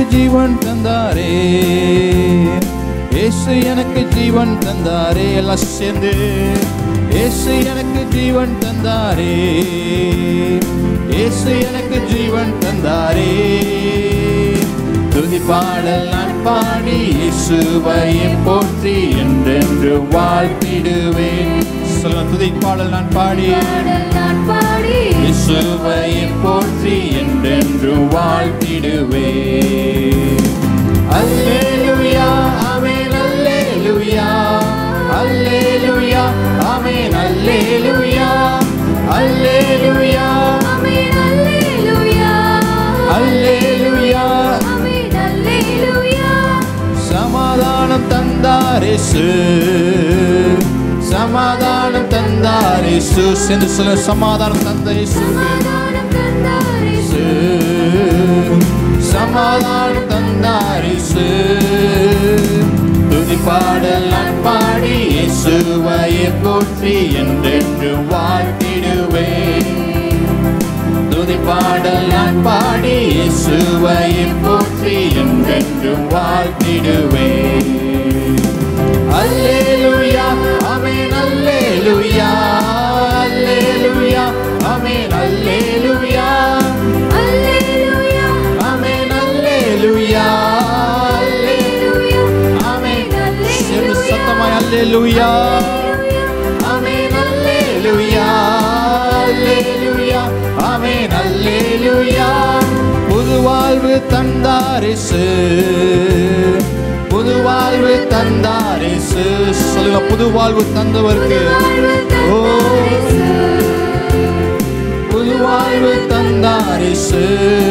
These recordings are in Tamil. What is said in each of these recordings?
எனக்கு ஜீவன் தந்தாரே இயேசு எனக்கு ஜீவன் தந்தாரே எல்லாம் சேர்ந்து இயேசு எனக்கு ஜீவன் தந்தாரே இயேசு எனக்கு ஜீவன் தந்தாரே துதி பாடல் நான் பாடி இயேசுவையை போற்றி என்றென்று வாழ்த்திடுவேன் சொல்ல துதி பாடல் நான் பாடி பாடல் நான் பாடி இயேசுவையை போற்றி என்றென்று வாழ்த்திடுவே அல்லேலூயா ஆமென் அல்லேலூயா அல்லேலூயா ஆமென் அல்லேலூயா அல்லேலூயா ஆமென் அல்லேலூயா அல்லேலூயா ஆமென் அல்லேலூயா சமாதானம் தந்தாரேசு சமாதானம் தந்தாரேசு சென்று சொல்ல சமாதானம் தந்த இயேசுவே சமாதானம் தந்தாரே இயேசு, சமாதானம் தந்தாரிசு துதி பாடல் நான் பாடி இயேசுவையை போற்றி என்றென்று வாழ்த்திடுவேன் துதி பாடல் நான் பாடி இயேசுவையை போற்றி என்றென்று வாழ்த்திடுவேன் அல்லேலூயா ஆமென் அல்லேலூயா அல்லேலூயா ஆமென் அல்லேலூயா அல்லேலூயா ஆமென் அல்லேலூயா அல்லேலூயா ஆமென் ஆமென் சேர்ந்து சத்தமாய் அல்லேலூயா ஆமென் அல்லேலூயா அல்லேலூயா ஆமென் அல்லேலூயா புது வாழ்வு தந்தாரிசு புது வாழ்வு தந்தாரிசு சொல்லுங்க புது வாழ்வு தந்தவருக்கு ஓ புது வாழ்வு தந்தாரிசு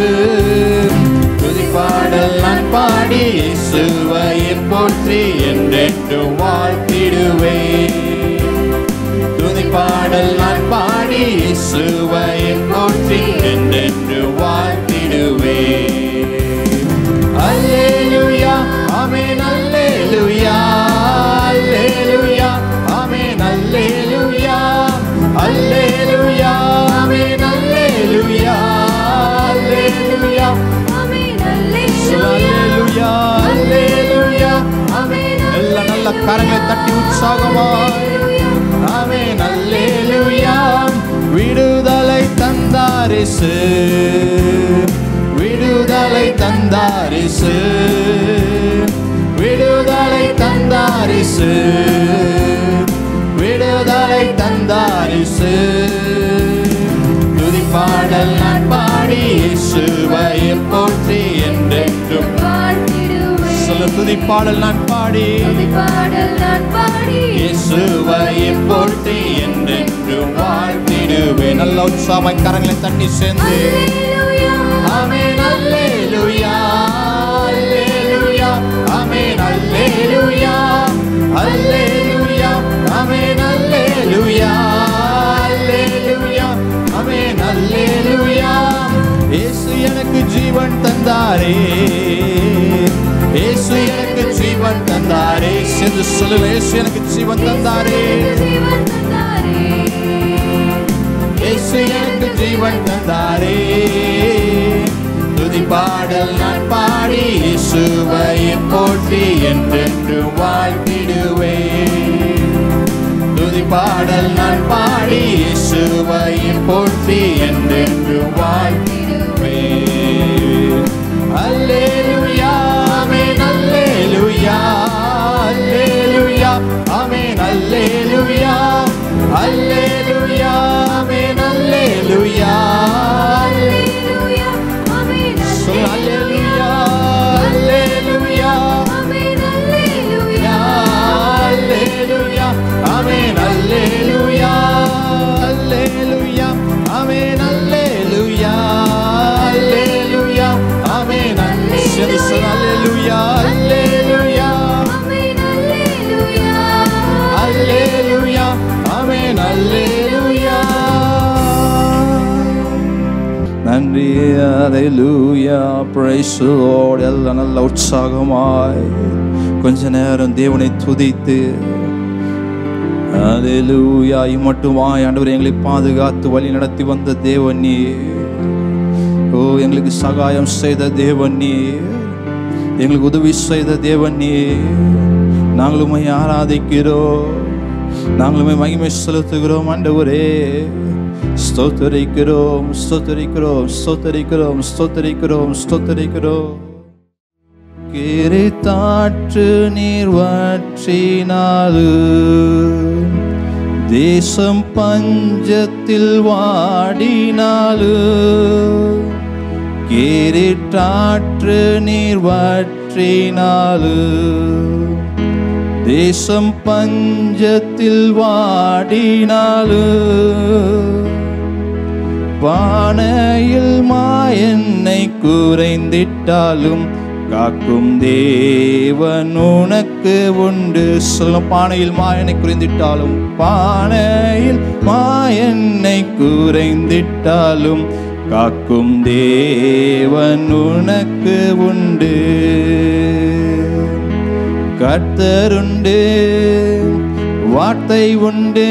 துதி பாடல் நான் பாடி இயேசுவையை போற்றி என்றென்று வாழ்த்திடுவேன் துதி பாடல் நான் பாடி இயேசுவையை போற்றி என்றென்று வாழ்த்திடுவேன் அல்லேலூயா ஆமென் அல்லேலூயா அல்லேலூயா ஆமென் அல்லேலூயா அல்லேலூயா ஆமென் அல்லேலூயா அல்லேலூயா அல்லேலூயா அல்லேலூயா ஆமென் எல்லா நல்ல கரங்களை தட்டி உற்சாகமாய் ஆமென் அல்லேலூயா விடுதலை தந்தாரிசு விடுதலை தந்தாரிசு விடுதலை தந்தாரிசு விடுதலை தந்தாரிசு துதி பாடல் நான் பாடி இயேசுவையை போற்றி என்றென்றும் சொல்ல துதி பாடல் நான் பாடி பாடல் நான் பாடி இயேசுவையை போற்றி என்றென்றும் வாழ்த்திடுவேன் நல்ல உற்சாகமாய் கரங்களை தட்டி சேர்ந்து அல்லேலூயா ஆமென் அல்லேலூயா அல்லேலூயா ஆமென் அல்லேலூயா அல்லேலூயா ஆமென் அல்லேலூயா அல்லேலூயா ஆமென் அல்லேலூயா இயேசு எனக்கு ஜீவன் தந்தாரே இயேசு எனக்கு ஜீவன் தந்தாரே சென்று சொல்லுங்க இயேசு எனக்கு ஜீவன் தந்தாரே ஜீவன் தந்தாரே இயேசு எனக்கு ஜீவன் தந்தாரே துதி பாடல் நான் பாடி இயேசுவையை போற்றி என்றென்று வாழ்த்திடுவேன் துதி பாடல் நான் பாடி இயேசுவையை போற்றி என்றென்று வாழ்த்திடுவேன் அல்லேலூயா ஆமென் அல்லேலூயா அல்லேலூயா ஆமென் அல்லேலூயா அல்லேலூயா ஆமென் அல்லேலூயா அல்லேலூயா ஆமென் சொல்ல அல்லேலூயா அல்லேலூயா ஆமென் அல்லேலூயா அல்லேலூயா ஆமென் அல்லேலூயா அல்லேலூயா ஆமென் அல்லேலூயா அல்லேலூயா ஆமென் சரி சொல்ல அல்லேலூயா அல்லேலூயா ஆமென் அல்லேலூயா அல்லேலூயா ஆமென் அல்லேலூயா நன்றி அல்லேலூயா பிரைஸ் லார்ட் எல்லாம் நல்ல உற்சாகமாய் கொஞ்ச நேரம் தேவனை துதித்து அல்லேலூயா இம்மட்டுமாய் ஆண்டவர் எங்களை பாதுகாத்து வழி நடத்தி வந்த தேவன் நீ ஓ எங்களுக்கு சகாயம் செய்த தேவன் நீ எங்களுக்கு உதவி செய்த தேவன் நீ நாங்கள் உம்மை ஆராதிக்கிறோம் நாங்கள் உம்மை மகிமை செலுத்துகிறோம் ஆண்டவரே ஸ்தோத்தரிக்கிறோம் ஸ்தோத்தரிக்கிறோம் ஸ்தோத்தரிக்கிறோம் ஸ்தோத்தரிக்கிறோம் ஸ்தோத்தரிக்கிறோம் கிரித்தாற்று நீர் வற்றினாலு தேசம் பஞ்சத்தில் வாடினாலு கிரிட்டாற்று நீர் வற்றினாலு தேசம் பஞ்சத்தில் வாடினாலு பானையில் மாயெண்ணை குறைந்திட்டாலும் காக்கும் தேவன் உனக்கு உண்டு சொல்லும் பானையில் மாயனை குறைந்திட்டாலும் பானையில் மாயெண்ணை குறைந்திட்டாலும் காக்கும் தேவன் உனக்கு உண்டு கர்த்தருண்டு வார்த்தை உண்டு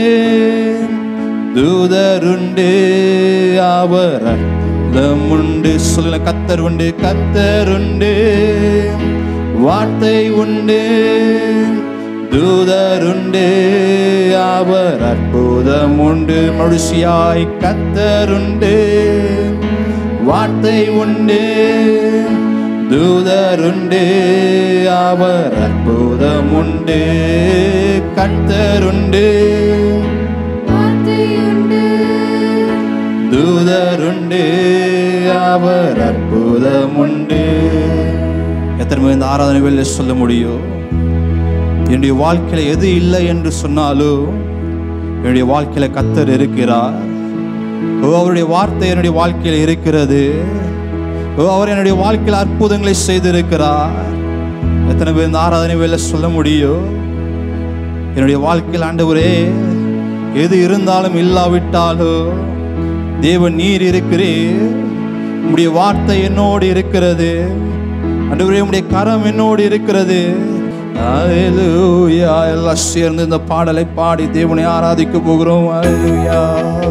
தூதருண்டு அவர் அர்த்தம் உண்டு சொல்ல கத்தர் உண்டு கத்தருண்டு வார்த்தை உண்டு தூதருண்டு அவர் அற்புதம் உண்டு மனுஷியாய் கத்தருண்டு வார்த்தை உண்டு தூதருண்டு அவர் அற்புதம் உண்டு கத்தருண்டு வார்த்தையுண்டு தூதருண்டு அவர் அற்புதம் உண்டு எத்தனை பேர் இந்த ஆராதனை வேலை சொல்ல முடியும் என்னுடைய வாழ்க்கையில எது இல்லை என்று சொன்னாலும் என்னுடைய வாழ்க்கையில கத்தர் இருக்கிறார் ஓ அவருடைய வார்த்தை என்னுடைய வாழ்க்கையில் இருக்கிறது ஓ அவர் என்னுடைய வாழ்க்கையில் அற்புதங்களை செய்திருக்கிறார் எத்தனை பேர் இந்த ஆராதனை வேலை சொல்ல முடியும் என்னுடைய வாழ்க்கையில் ஆண்டவரே எது இருந்தாலும் இல்லாவிட்டாலும் தேவன் நீர் இருக்கிறீர் உம்முடைய வார்த்தை என்னோடு இருக்கிறது ஆண்டவரே உம்முடைய கரம் என்னோடு இருக்கிறது ஹalleluya எல்லாம் சேர்ந்து இந்த பாடலை பாடி தேவனை ஆராதிக்க போகிறோம் ஹalleluya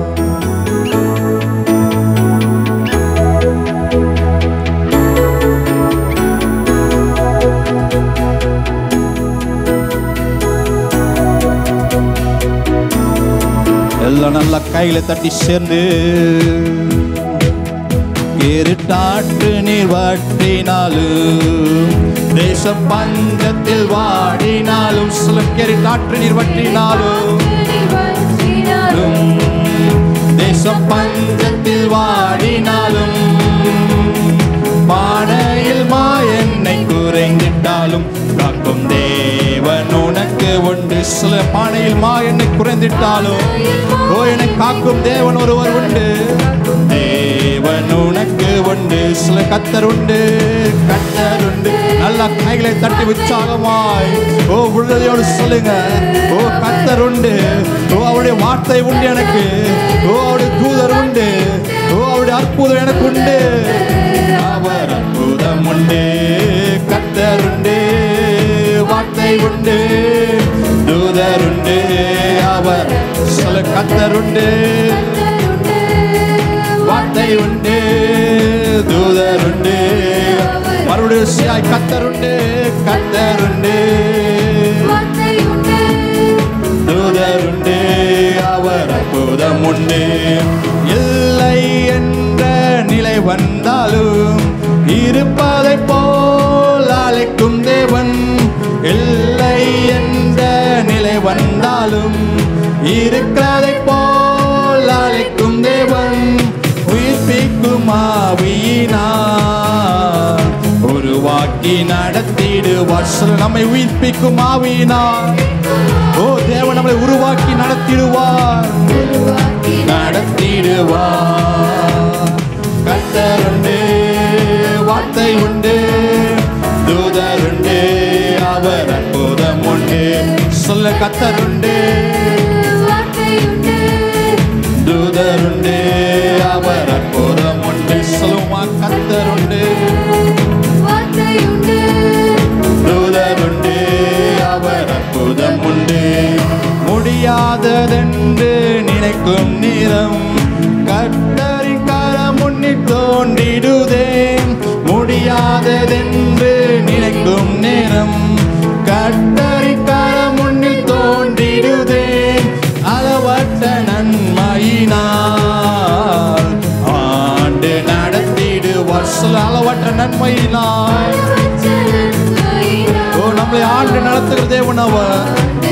எல்லாம் நல்லா கையில தட்டி சேர்ந்து இருட்டாற்று நீர் வற்றினாலும் தேச பஞ்சத்தில் வாடினாலும் சில கேரிட்டாற்று நீர் வற்றினாலும் தேச பஞ்சத்தில் வாடினாலும் பானையில் மாயெண்ணை குறைந்திட்டாலும் காக்கும் தேவன் உனக்கு உண்டு சில பானையில் மாயெண்ணை குறைந்திட்டாலும் ஓ என்னை காக்கும் தேவன் ஒருவர் உண்டு தேவன் உனக்கு உண்டு சில கத்தர் உண்டு கத்தர் உண்டு நல்லா கைகளை தட்டி உற்சாகமாய் ஓ விடுதலையோடு சொல்லுங்க ஓ கத்தர் உண்டு ஓ அவருடைய வார்த்தை உண்டு எனக்கு ஓ அவருடைய தூதர் உண்டு ஓ அவருடைய அற்புதம் எனக்கு உண்டு அவர் அற்புதம் உண்டு கத்தர் உண்டு வார்த்தை உண்டு தூதர் உண்டு அவர் சில கத்தர் உண்டு வார்த்தை உண்டு தூதர் உண்டு மறுபடியும் சியாய் கத்தர் உண்டு கத்தர் உண்டு தூதர் உண்டு அவர் அற்புதம் உண்டு இல்லை என்ற நிலை வந்தாலும் இருப்பதை போல் அழைக்கும் தேவன் இல்லை என்ற நிலை வந்தாலும் இருக்கிறதை போல் அழைக்கும் தேவன் உயிர்ப்பிக்கும் ஆவியினார் உருவாக்கி நடத்திடுவார் சொல்ல நம்மை உயிர்ப்பிக்கும் ஆவியினார் ஓ தேவன் நம்மளை உருவாக்கி நடத்திடுவார் நடத்திடுவார் கத்தர் உண்டு வார்த்தை உண்டு தூதர் உண்டு அவர் அற்புதம் உண்டு சொல்ல கத்தர் உண்டு தூதர் உண்டு அவர் அற்புதம் உண்டு சொல்லுமா கத்தர் உண்டு தூதர் உண்டு அவர் அற்புதம் உண்டு முடியாததென்று நினைக்கும் நேரம் கத்தரின் கரம் முன்னில் தோன்றிடுதே முடியாததென்று நினைக்கும் கட்டரின் கரம் முன்னில் தோன்றிடுதே அளவற்ற நன்மையினால் ஆண்டு நடத்திடுவார் சில அளவற்ற நன்மையினால் ஓ நம்மளை ஆண்டு நடத்துகிற தேவன் அவர்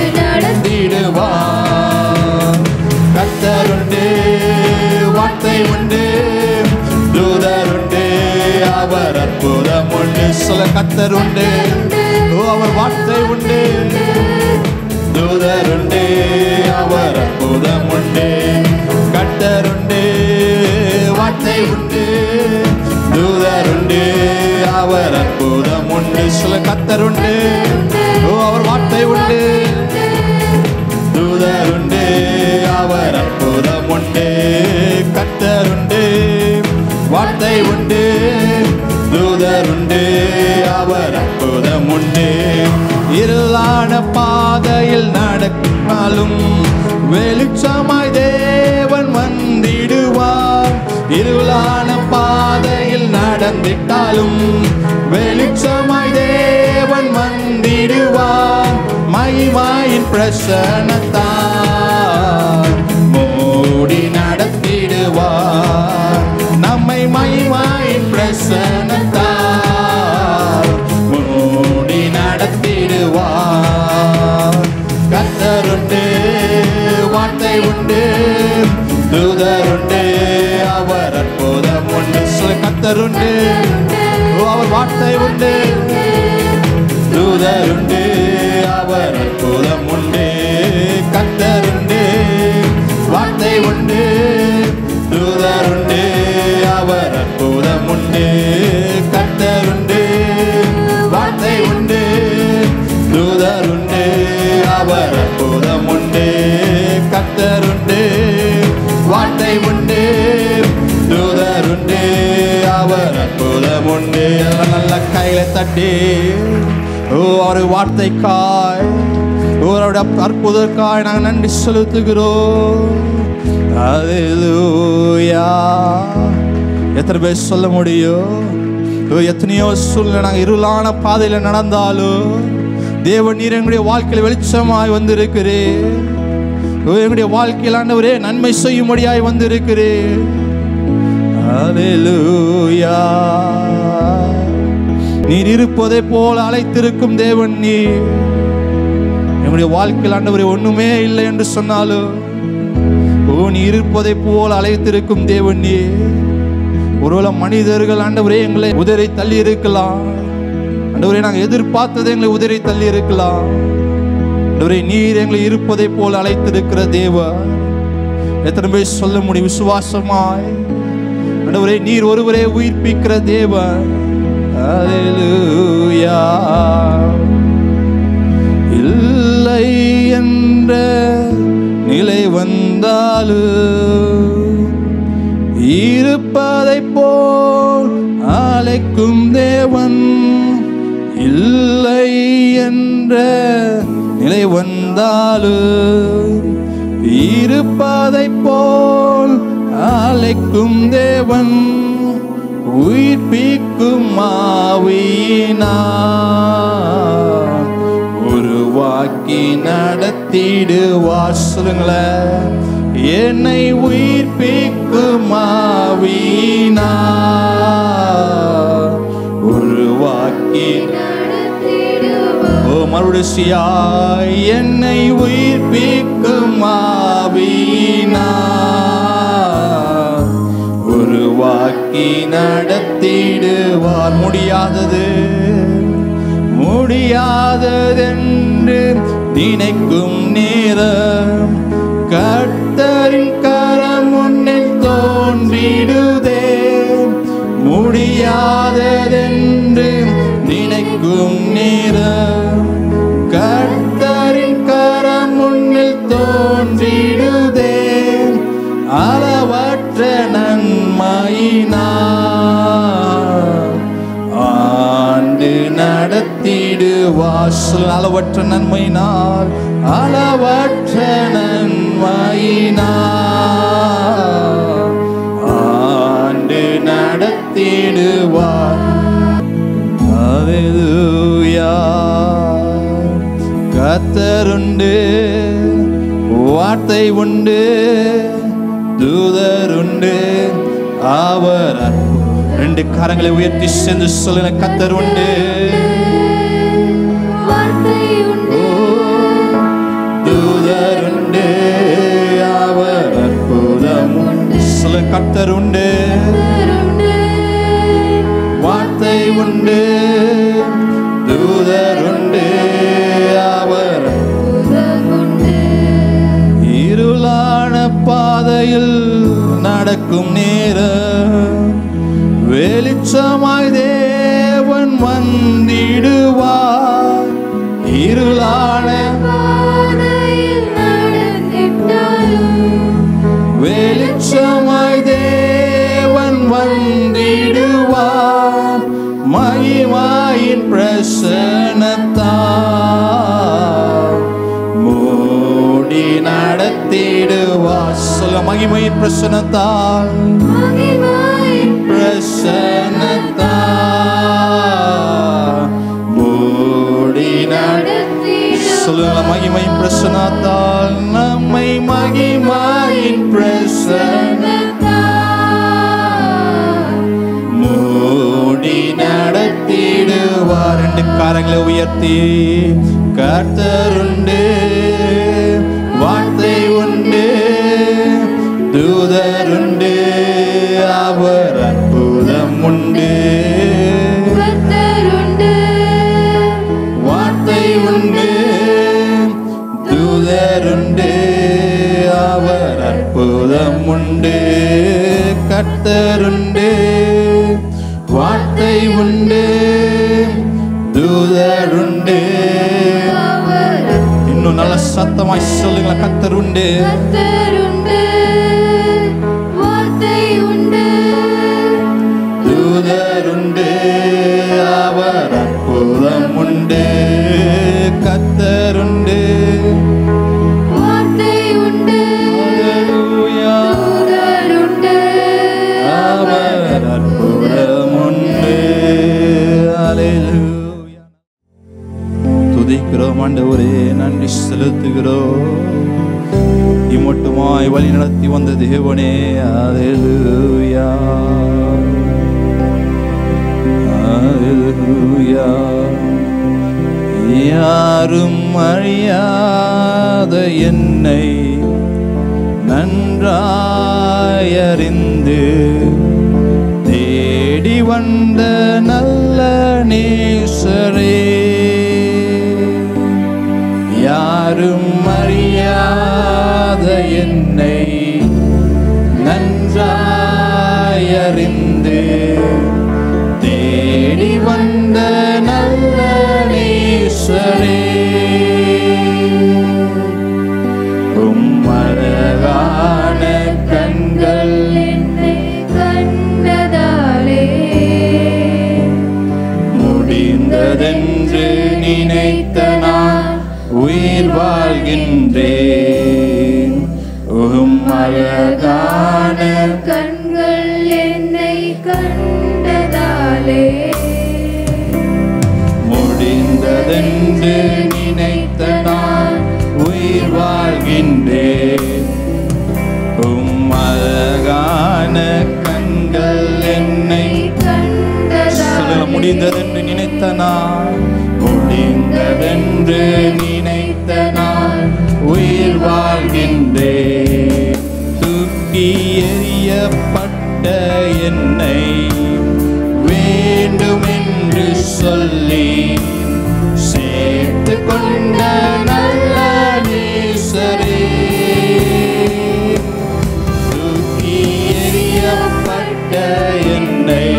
நடத்திடுவார் கத்தருண்டு வார்த்தை உண்டு தூதர் உண்டு அவர் அற்புதம் உண்டு சில கத்தர் உண்டு ஓ அவர் வார்த்தை உண்டு தூதர் உண்டு அவர் அற்புதம் உண்டு கத்தர் உண்டு வார்த்தை உண்டு தூதர் உண்டு அவர் அற்புதம் உண்டு சில கத்தர் உண்டு ஓ அவர் வார்த்தை உண்டு தூதருண்டு அவர் அற்புதம் உண்டு கத்தருண்டு வார்த்தை உண்டு தூதருண்டு அவர் அற்புதம் உண்டு இருளான பாதையில் நடக்கினாலும் வெளிச்சமாய் தேவன் வந்திடுவார் இருளான பாதையில் நடந்திட்டாலும் வெளிச்சமாய் தேவன் வந்திடுவார் மகிமாயின் பிரசனத்தார் மூடி நடத்திடுவார் நம்மை மகிமாயின் பிரசனத்தார் மூடி நடத்திடுவார் கத்தருண்டு வார்த்தை உண்டு தூதருண்டு அவர் அற்புதம் உண்டு சில கத்தருண்டு ஓ, அவர் வார்த்தை உண்டு தூதருண்டு அவர் அற்புதம் உண்டு கத்தருண்டு வார்த்தை உண்டு தூதருண்டு அவர் அற்புதம் உண்டு கத்தருண்டு வார்த்தை உண்டு தூதருண்டு அவர் அற்புதம் உண்டு கத்தருண்டு வார்த்தை உண்டு தூதருண்டு அவர் அற்புதம் உண்டு எல்லாம் நல்ல கையில தட்டி ஓ அவர் வார்த்தைக்காய் ஓ, அவருடைய அற்புதற்காய் நாங்கள் நன்றி செலுத்துகிறோம் Hallelujah. எத்தனை பேர் சொல்ல முடியும் ஓ, எத்தனையோ சூழ்நிலை நாங்கள் இருளான பாதையில் நடந்தாலும் தேவன் நீர் எங்களுடைய வாழ்க்கையில் வெளிச்சமாய் வந்திருக்கிறே ஓ, எங்களுடைய வாழ்க்கையில் ஆண்டவரே நன்மை செய்யும்படியாய் வந்திருக்கிறே Hallelujah. நீர் இருப்பதை போல அழைத்திருக்கும் தேவன் நீர் எங்களுடைய வாழ்க்கையில் ஆண்டவரே ஒண்ணுமே இல்லை என்று சொன்னாலும் ஓ நீ இருப்பதை போல அழைத்திருக்கும் தேவன் நீ ஒருவேளை மனிதர்கள் ஆண்டவரே எங்களை உதறி தள்ளி இருக்கலாம் ஆண்டவரே நாங்கள் எதிர்பார்த்ததை எங்களை உதறி தள்ளி இருக்கலாம் ஆண்டவரே நீர் எங்களை இருப்பதை போல அழைத்திருக்கிற தேவ எத்தனை பேர் சொல்ல முடியும் விசுவாசமாய் ஆண்டவரே நீர் ஒருவரே உயிர்ப்பிக்கிற தேவன் Hallelujah. இல்லை என்ற நிலை வந்தாலும் இருப்பதை போல் அழைக்கும் தேவன் இல்லை என்ற நிலை வந்தாலும் இருப்பதை போல் அழைக்கும் தேவன் உயிர்ப்பிக்கும் மாவியினார் உருவாக்கி நடத்திடுவார் சொல்லுங்களேன் என்னை உயிர்ப்பிக்கும் மாவியினார் உருவாக்கி ஓ மறுடிசியாய் என்னை உயிர்ப்பிக்கும் ஆவியினார் உருவாக்கி நடத்திடுவார் முடியாதது முடியாததென்று நினைக்கும் நேரம் கர்த்தரின் கரம் முன்னில் தோன்றிடுதே முடியாததென்று நினைக்கும் நேரம் கர்த்தரின் கரம் முன்னில் தோன்றிடுதே அளவற்ற நன்மையினார் ஆண்டு நடத்திடுவார் சொல் அளவற்ற நன்மையினால் அளவற்ற நன்மையினார் ஆண்டு நடத்திடுவார் Hallelujah. கத்தருண்டு வார்த்தை உண்டு தூதருண்டு அவர் அற்பு- ரெண்டு கரங்களை உயர்த்தி சென்று சொல்லுங்க கத்தர் உண்டு வார்த்தை உண்டு தூதருண்டு அவர் அற்புதம் உண்டு சொல்ல கத்தர் உண்டு உண்டு வார்த்தை உண்டு தூதருண்டு அவர் உண்டு இருளான பாதையில் நடக்கும் நேரம் வெளிச்சமாய் தேவன் வந்திடுவார் இருளான பாதையில் நடந்திட்டாலும் வெளிச்சமாய் தேவன் வந்திடுவார் மகிமாயின் பிரசனத்தால் மூடி நடத்திடுவார் சொல்ல மகிமையின் பிரசனத்தால் மகிமாயின் பிரசனத்தால் மூடி நட சொல்லுங்களா மகிமையின் பிரசனத்தால் நம்மை மகிமாயின் பிரசன மூடி நடத்திடுவார் ரெண்டு காரங்களை உயர்த்தி கர்த்தருண்டு வார்த்தை உண்டு தூதருண்டு அவர் அற்புதம் உண்டு கர்த்தருண்டு வார்த்தை உண்டு தூதருண்டு அவர் அற்புதம் உண்டு கர்த்தருண்டு வார்த்தை உண்டு தூதருண்டு அவர் இன்னும் நல்ல சத்தமாய் சொல்லுங்களா கர்த்தர் உண்டு கர்த்தருண்டு வார்த்தை உண்டு தூதருண்டு அவர் அற்புதம் உண்டு கர்த்தருண்டு வார்த்தை உண்டு Hallelujah. தூதருண்டு அவர் அற்புதம் உண்டு Hallelujah. துதிக்கிறோம் ஆண்டவரே நன்றி செலுத்துகிறோம் இம்மட்டுமாய் வழி நடத்தி வந்த தேவனே Hallelujah. Hallelujah. யாரும் அறியாத என்னை நன்றாயறிந்து தேடி வந்த நல்ல நேசரே யாரும் அறியாத என்னை நன்றாயறிந்து தேடி வந்த நல்ல நேசரே உம்மழகான கண்கள் என்னை கண்டதாலே முடிந்ததென்று நினைத்த நான் உயிர் வாழ்கின்றேன் உம் அழகான கண்கள் என்னை கண்டதாலே முடிந்ததென்று நினைத்த நான் உயிர் வாழ்கின்றேன் உம் அழகான கண்கள் என்னை சொல்ல முடிந்ததென்று நினைத்த நான் முடிந்ததென்று நினைத்த நான் உயிர் வாழ்கின்றேன் தூக்கி எறியப்பட்ட என்னை வேண்டுமென்று சொல்லி சேர்த்து கொண்ட நல்ல நேசரே தூக்கி எறியப்பட்ட என்னை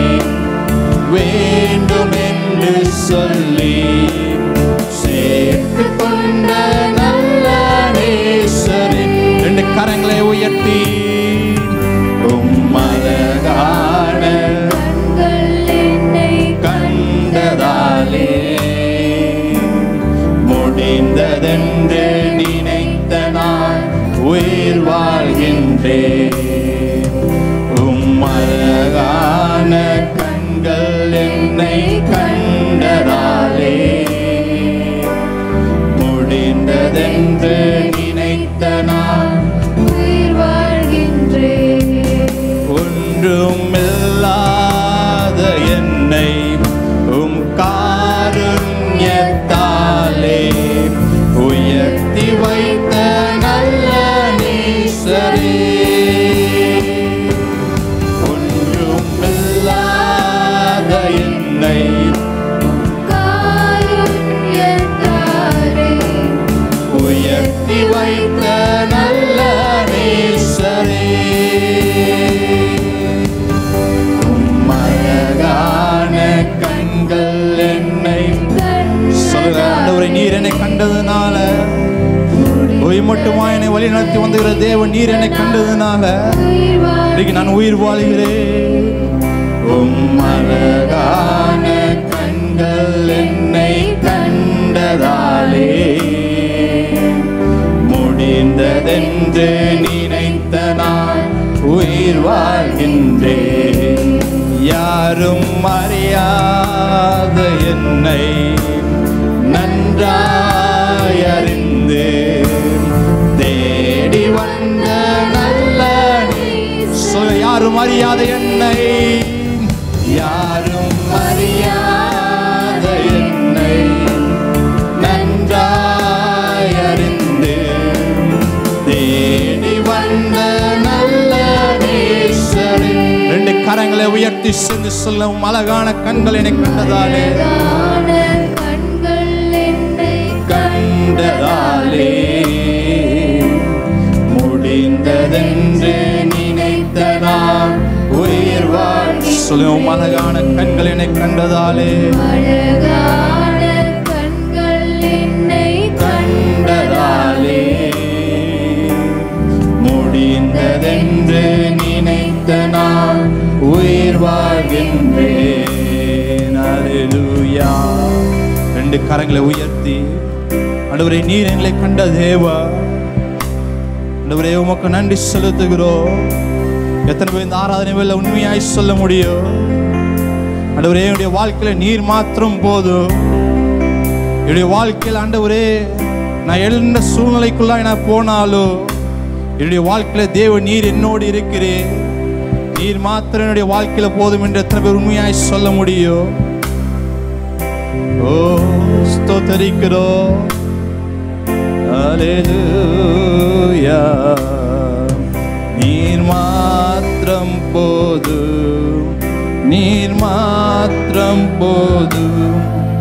வேண்டுமென்று சொல்லி சேர்த்து கொண்ட நல்ல நேசரின் ரெண்டு கரங்களை உயர்த்தி உம்மழகான கண்கள் என்னை கண்டதாலே முடிந்ததென்று நினைத்த நான் உயிர் வாழ்கின்றேன் உம்மழகான கண்கள் என்னை கண்டதாலே முடிந்ததென்று கண்டதாலே உயர்த்தி வைத்த நல்ல நீசரே ஒன்றும் இல்லாத என்னை காருண்யத்தாரே உயர்த்தி வைத்த நல்ல நேசரே உம்மழகான கண்கள் என்னை சொல்லுங்க ஆண்டவரே நீர் என்னை கண்டதுனால ஒய் மட்டுமா என்னை வழி நடத்தி வந்துகிற தேவன் நீர் என்னை கண்டதுனால இன்னைக்கு நான் உயிர் வாழ்கிறேன் உம்மழகான கண்கள் என்னை கண்டதாலே முடிந்ததென்று நினைத்த நான் உயிர் வாழ்கின்றேன் யாரும் அறியாத என்னை நன்றாய் அறிந்து தேடி வந்த நல்ல சொல்ல யாரும் அறியாத என்னை யாரும் அறியாத என்னை நன்றாய் அறிந்து தேடி வந்த நல்ல நேசரே ரெண்டு கரங்களை உயர்த்தி சென்று சொல்லும் அழகான கண்கள் என்னை கண்டதாலே கண்கள் என்னை கண்டதாலே முடிந்ததென்று நினைத்த நான் உயிர் வாழ் சொல்லும் அழகான கண்கள் என்னை கண்டதாலே அழகான கண்கள் என்னை கண்டதாலே முடிந்ததென்று நினைத்த நான் உயிர் வாழ்கின்றேன் அல்லேலூயா ரெண்டு கரங்களை உயர்த்தி ஆண்டவரே நீர் எங்களை கண்ட தேவா ஆண்டவரே உமக்கு நன்றி செலுத்துகிறோம் எத்தனை பேர் இந்த ஆராதனை வேலை உண்மையாய் சொல்ல முடியும் ஆண்டவரே என்னுடைய வாழ்க்கையில நீர் மாத்திரம் போதும் என்னுடைய வாழ்க்கையில் ஆண்டவரே நான் எழுந்த சூழ்நிலைக்குள்ளாய் நான் போனாலும் என்னுடைய வாழ்க்கையில தேவ நீர் என்னோடு இருக்கிறேன் நீர் மாத்திரம் என்னுடைய வாழ்க்கையில போதும் என்று எத்தனை பேர் உண்மையாய் சொல்ல முடியும் ஓ ஸ்தோத்தரிக்கிறோம் அல்லேலூயா நீர் மாத்திரம் போதும் நீர் மாத்திரம் போதும்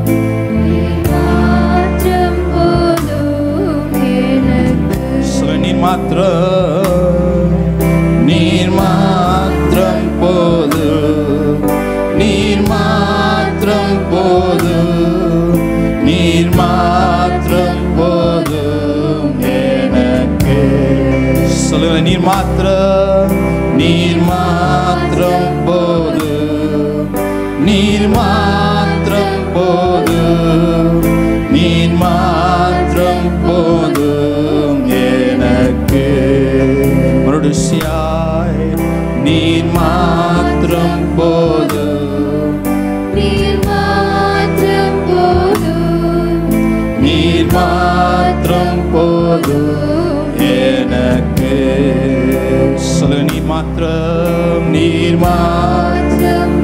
மாற்றம் போதும் எனக்கு சொல்ல நீர் மாத்திரம் நீர் மாத்திரம் போதும் நீர் மாத்திரம் போதும் நீர் மாத்திரம் போதும் எனக்கு சொல்லுங்க நீர் மாத்திரம் நீர் மாத்திரம் போதும் நீர் மாத்திரம் போதும் நீர் மாத்திரம் போதும் எனக்கு மறுடிசியாய் நீர் மாத்திரம் போதும் நீர் மாற்றம் போதும் நீர் மாத்திரம் போதும் எனக்கு சொல்லு நீ மாத்திரம் நீர் மாத்திரம்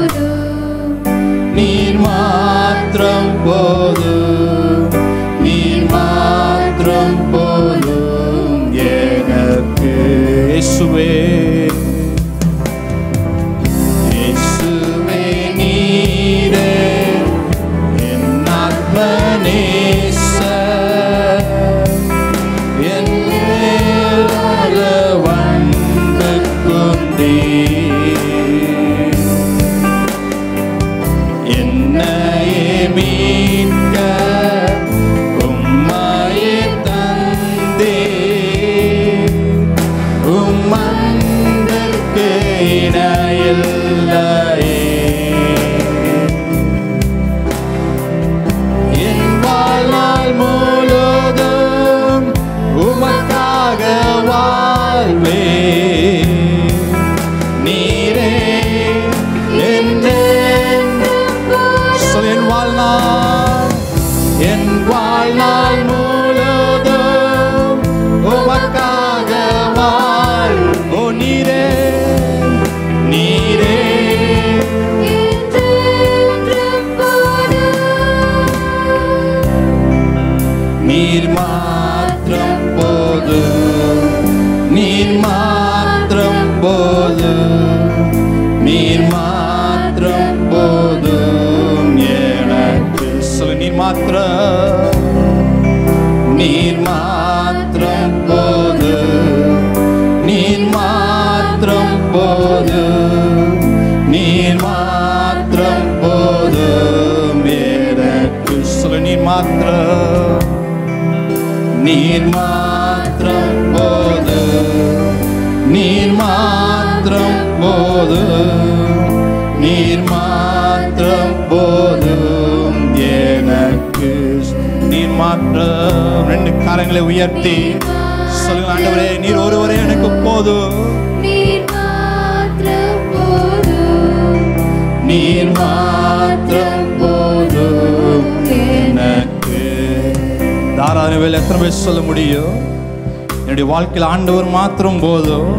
மாற்றம் போதும் நீர் மாத்திரம் போதும் நீர் மாத்திரம் போதும் எனக்கு இயேசுவே இயேசுவே நீரே என் ஆத்மநேசர். என் மேல் அளவன்புக்கும் நீர். என்னையே மீட்க உம்மையே தந்தீர். உம் அன்பிற்கு இணையில்லையே. என் வாழ்நாள் முழுதும் உமக்காக வாழ்வே நீரே என்றென்றும் சொல் என் வாழ்நாள் என் வாழ்நாள் முழுதும் உமக்காக வாழ் ஓ நீரே நீரே என்றென்றும் போதும் மாத்திரம் போதும் நீர் மாத்திரம் போதும் நீர் மாத்திரம் போதும் எனக்கு சொல்லு நீர் மாத்திரம் நீர் மாத்திரம் போதும் நீர் மாத்திரம் போதும் நீர் மாத்திரம் போதும் எனக்கு சொல்லு நீர் மாத்திரம் நீர் மாத்திரம் போதும் நீர் மாத்திரம் போதும் நீர் மாத்திரம் போதும் எனக்கு நீர் மாத்திரம் ரெண்டு கரங்களை உயர்த்தி சொல்லுங்க ஆண்டவரே நீர் ஒருவரே எனக்கு போதும் நீர் மாத்திரம் போதும் நீர் மாத்திரம் போதும் எனக்கு தாராளவேல் எத்தனை பேர் சொல்ல முடியும் என்னுடைய வாழ்க்கையில் ஆண்டவர் மாத்திரம் போதும்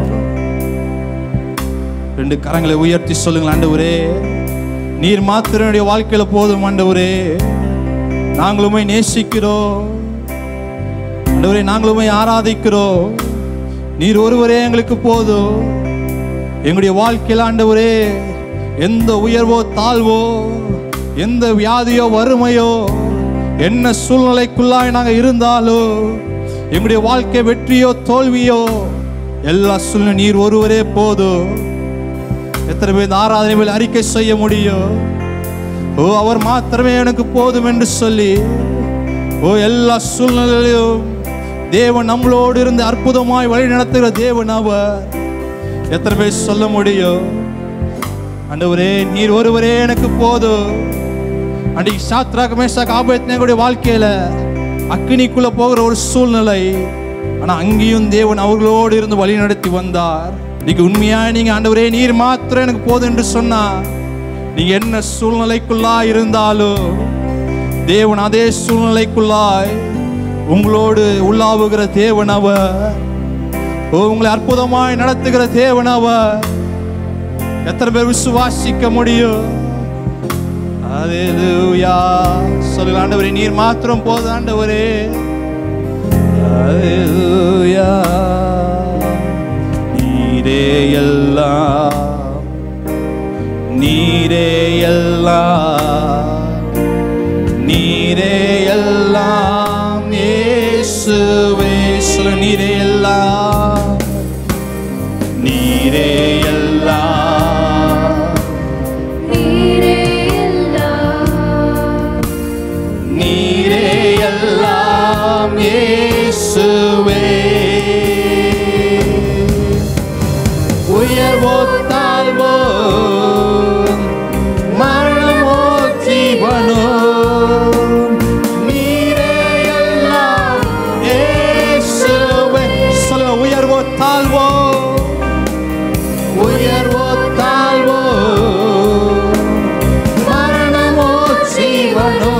ரெண்டு கரங்களை உயர்த்தி சொல்லுங்கள் ஆண்டவரே நீர் மாத்திரம் என்னுடைய வாழ்க்கையில போதும் ஆண்டவரே நாங்களுமே நேசிக்கிறோம் ஆண்டவரே நாங்களுமே ஆராதிக்கிறோம் நீர் ஒருவரே எங்களுக்கு போதும் எங்களுடைய வாழ்க்கையில் ஆண்டவரே எந்த உயர்வோ தாழ்வோ எந்த வியாதியோ வறுமையோ என்ன சூழ்நிலைக்குள்ளாய் நாங்கள் இருந்தாலோ எங்களுடைய வாழ்க்கை வெற்றியோ தோல்வியோ எல்லா சூழ்நிலை நீர் ஒருவரே போதும் எத்தனை பேர் இந்த ஆராதனை மேல் அறிக்கை செய்ய முடியும் ஓ அவர் மாத்திரமே எனக்கு போதும் என்று சொல்லி ஓ எல்லா சூழ்நிலையிலும் தேவன் நம்மளோடு இருந்து அற்புதமாய் வழி நடத்துகிற தேவன் அவர் எத்தனை பேர் சொல்ல முடியும் ஆண்டவரே நீர் ஒருவரே எனக்கு போதும் அன்றைக்கு சாத்ராக் மேஷாக் ஆபத்னேகுடைய வாழ்க்கையில அக்கினிக்குள்ள போகிற ஒரு சூழ்நிலை ஆனா அங்கேயும் தேவன் அவர்களோடு இருந்து வழி நடத்தி வந்தார் நீங்க உண்மையா நீங்க ஆண்டவரே நீர் மாத்திரம் எனக்கு போதும் என்று சொன்னா நீங்க என்ன சூழ்நிலைக்குள்ளா இருந்தாலும் தேவன் அதே சூழ்நிலைக்குள்ளாய் உங்களோடு உள்ளாவுகிற தேவன் அவர் ஓ, உங்களை அற்புதமாய் நடத்துகிற தேவன் அவர் எத்தனை பேர் விசுவாசிக்க முடியும் அல்லேலூயா சொல்லுங்க ஆண்டவரே நீர் மாத்திரம் போதும் ஆண்டவரே அல்லேலூயா நீரே எல்லாம் நீரே எல்லாம் நீரே எல்லாம் இயேசுவே சொல்ல நீரே எல்லாம் நீரே எல்லாம் நீரே எல்லாம் நீரே எல்லாம் இயேசுவே உயர்வோ தாழ்வோ மரணமோ ஜீவனோ நீரே எல்லாம் இயேசுவே சொல்லுங்க உயர்வோ தாழ்வோ உயர்வோ தாழ்வோ மரணமோ ஜீவனோ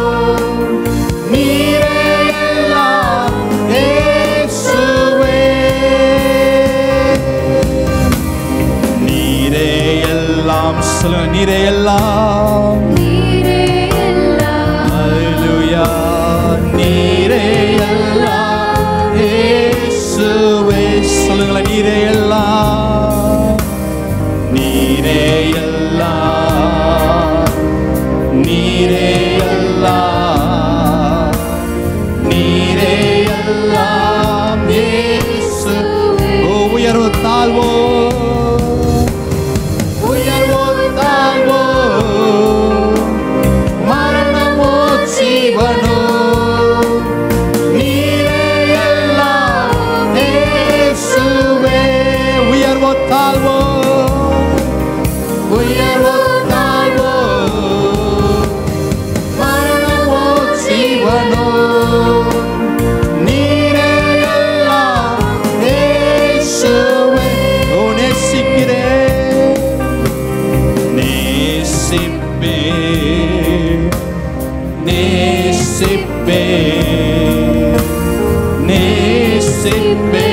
நீரே எல்லாம் இயேசுவே நீரே எல்லாம் சொல்லுங்க நீரே எல்லாம் நீரே எல்லாம் ஹalleluya நீரே எல்லாம் இயேசுவே சொல்லுங்களேன் நீரே எல்லாம் நீரே எல்லாம் நீரே எல்லாம் நீரே எல்லாம் இயேசு ஓ உயர்வு தாழ்வோ உயர்வோ தாழ்வோ மரணமோ ஜீவனோ நீரே எல்லாம் இயேசுவே உயர்வோ தாழ்வோ உயர்வோ தாழ்வோ மரணமோ ஜீவனோ நீரே எல்லாம் இயேசுவே ஓ நேசிக்கிறேன் நேசிப்பே நேசிப்பே நேசிப்பே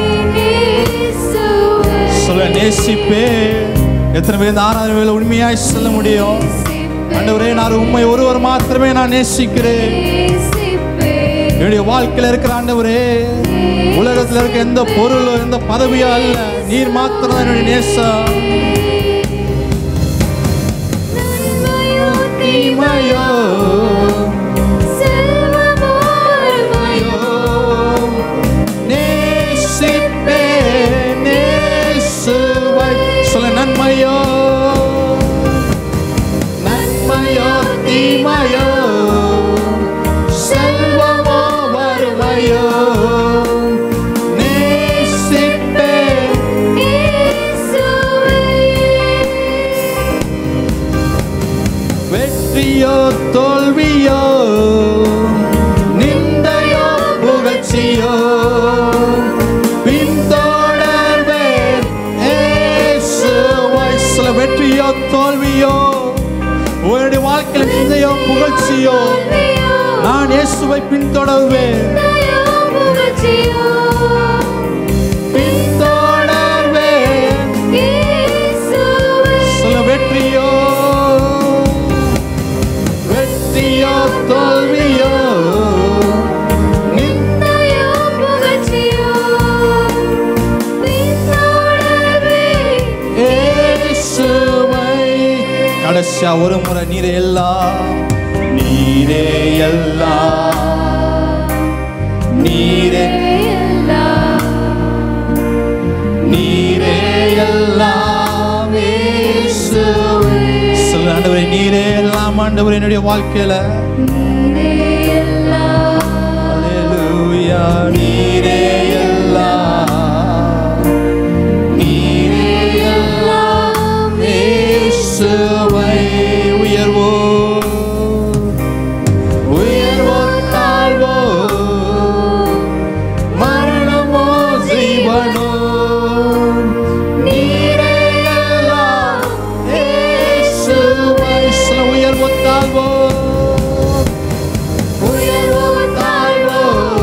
இயேசுவே சொல்ல நேசிப்பே எத்தனை பேர் இந்த ஆறாவது வேலை உண்மையாய் சொல்ல முடியும் ஆண்டவரே நான் உண்மை ஒருவர் மாத்திரமே நான் நேசிக்கிறேன் நேசிப்பே என்னுடைய வாழ்க்கையில இருக்கிற ஆண்டவரே உலகத்துல இருக்க எந்த பொருளோ எந்த பதவியோ அல்ல நீர் மாத்திரம் தான் என்னுடைய நேசம் நன்மையோ தீமையோ செல்வமோ வறுமையோ நேசிப்பே நேசுவை சொல்ல நன்மையோ நன்மையோ தீமையோ செல்வமோ வறுமையோ நேசிப்பே இயேசுவே வெற்றியோ தோல்வியோ நிந்தையோ புகழ்ச்சியோ பின்தொடர்வேன் இயேசுவை. சில வெற்றியோ தோல்வியோ உங்களுடைய வாழ்க்கையில் நிந்தையோ புகழ்ச்சியோ நான் இயேசுவை பின்தொடர்வேன் நன்மையோ புகழ்ச்சியோ பின்தொடர்வேன் இயேசுவே சில வெற்றியோ வெற்றியோ தோல்வியோ நிந்தை நன்மையோ புகழ்ச்சியோ பின்தொடர்வே இயேசுவை கடைசியா ஒரு முறை நீரே எல்லாம் நீரே எல்லாம் நீரே நீரே எல்லாம் இயேசுவே. சில ஆண்டவரே நீரே எல்லாம் ஆண்டவர் என்னுடைய வாழ்க்கையில Hallelujah. நீரே எல்லாம் நீரே எல்லாம் இயேசுவை உயர்வோ உயர்வோ தாழ்வோ மரணமோ ஜீவனோ நீரே எல்லாம் இயேசுவை சில உயர்வோ தாழ்வோ உயர்வோ தாழ்வோ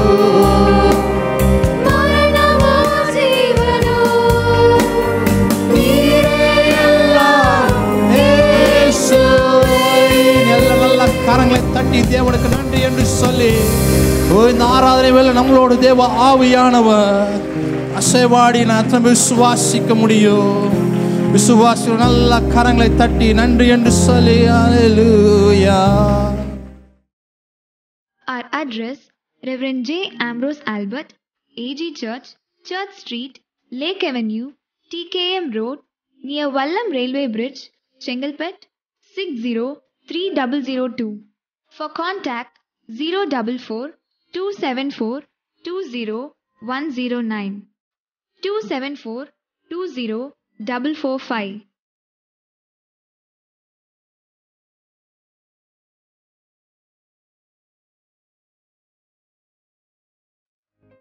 நீரே எல்லாம் இயேசுவை. நல்ல நல்ல கரங்களை தட்டி தேவனுக்கு நன்றி என்று சொல்லி ஓ, இந்த ஆராதனை வேலை நம்மளோட தேவ ஆவியானவர் அசைவாடி நான் அத்தனை விசுவாசிக்க முடியும் விசுவாசிகள் நல்ல கரங்களை தட்டி நன்றி என்று சொல்லி அல்லேலூயா Our address Reverend J. Ambrose Albert, AG Church, Church Street, Lake Avenue, TKM Road, near Wallam Railway Bridge, Chengalpet, 60302. For contact 044 274 20109 274 20445.